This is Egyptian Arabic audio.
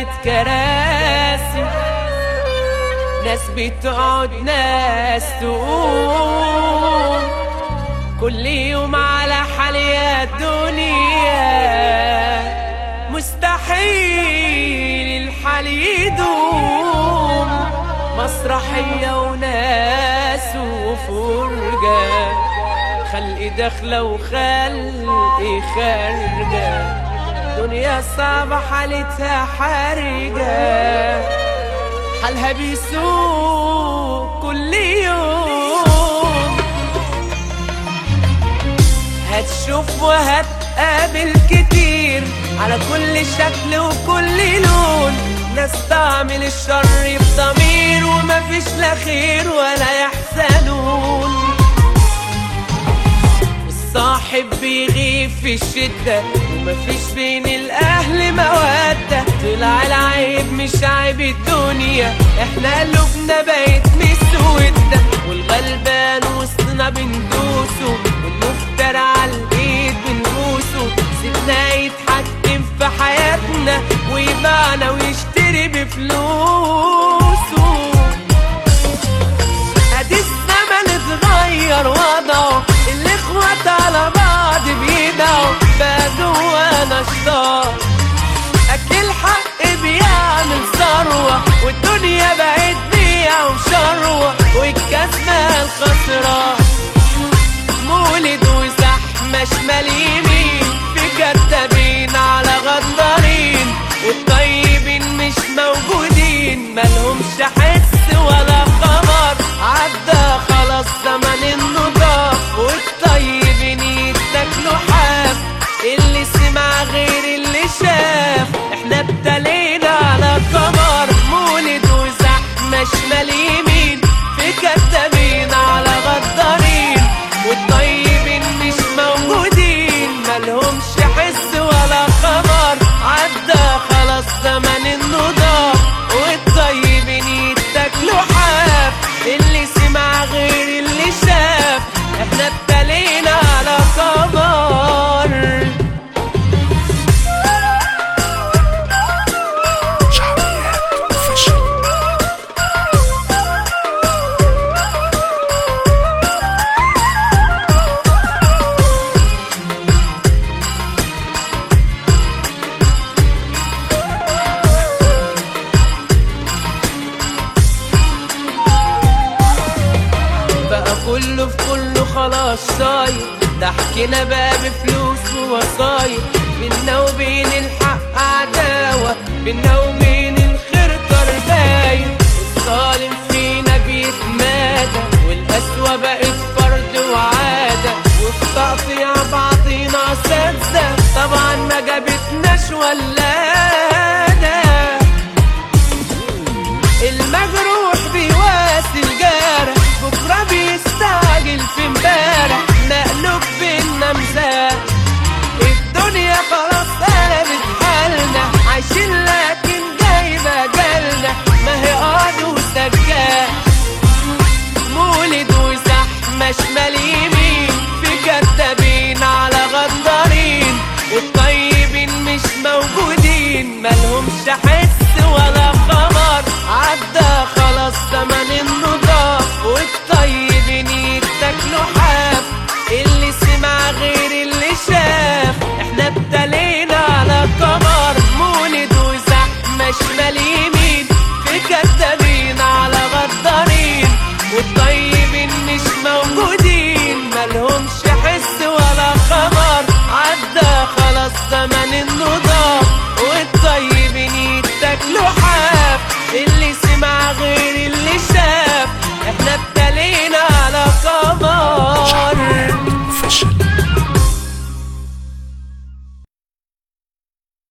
قعدة كراسي ناس بتقعد ناس تقوم كل يوم على حال يا الدنيا مستحيل الحال يدوم مسرحية وناس وفرجة خلق داخلة وخلق خارجة دنيا صعبة حالتها حرجة حالها بيسوق كل يوم هتشوف وهتقابل كتير على كل شكل وكل لون ناس تعمل الشر بضمير ومفيش لا خير ولا يحزنون الصاحب بيغيب في الشدة ومفيش بين الأهل مودة طلع العيب مش عيب الدنيا احنا قلوبنا بقت مسودة والغلبان وسطنا بندوسه والمفتر على الإيد بنبوسه سيبنا يتحكم في حياتنا ويبيعنا ويشتري بفلوسه ادي الزمن اتغير وضعه الاخوات على بعض بيدعوا بقى جوانا شطار اكل حق بيعمل ثروة والدنيا بقت بيع وشروة والكسبة الخسران مولد وزحمة شمال يمين في كدابين على غدارين والطيبين مش موجودين ملهمش حس ولا خبر عدى خلاص زمن النضاف والطيبين يتاكلوا حاف اللي سمع غير اللي شاف احنا ابتلينا على كبر مولد وزحمة شمال يمين في كدابين على غدارين والطيبين مش موجودين ملهمش حس ولا خبر عدى خلاص زمن النضاف والطيبين يتاكلوا حاف اللي سمع غير اللي شاف احنا ابتلينا على كبر شعبيات اوفيشال بقى كله في كله خلاص صاير ده حكينا بقى بفلوس ووصاير بينا وبين الحق عداوة بينا وبين الخير ترباية الظالم فينا بيتمادى والقسوة بقت فرد وعادة وفي تقطيع بعضينا اساتذة طبعا ما جابتناش ولادة المجروح بيواسي الجارح بكرة بيستعجل في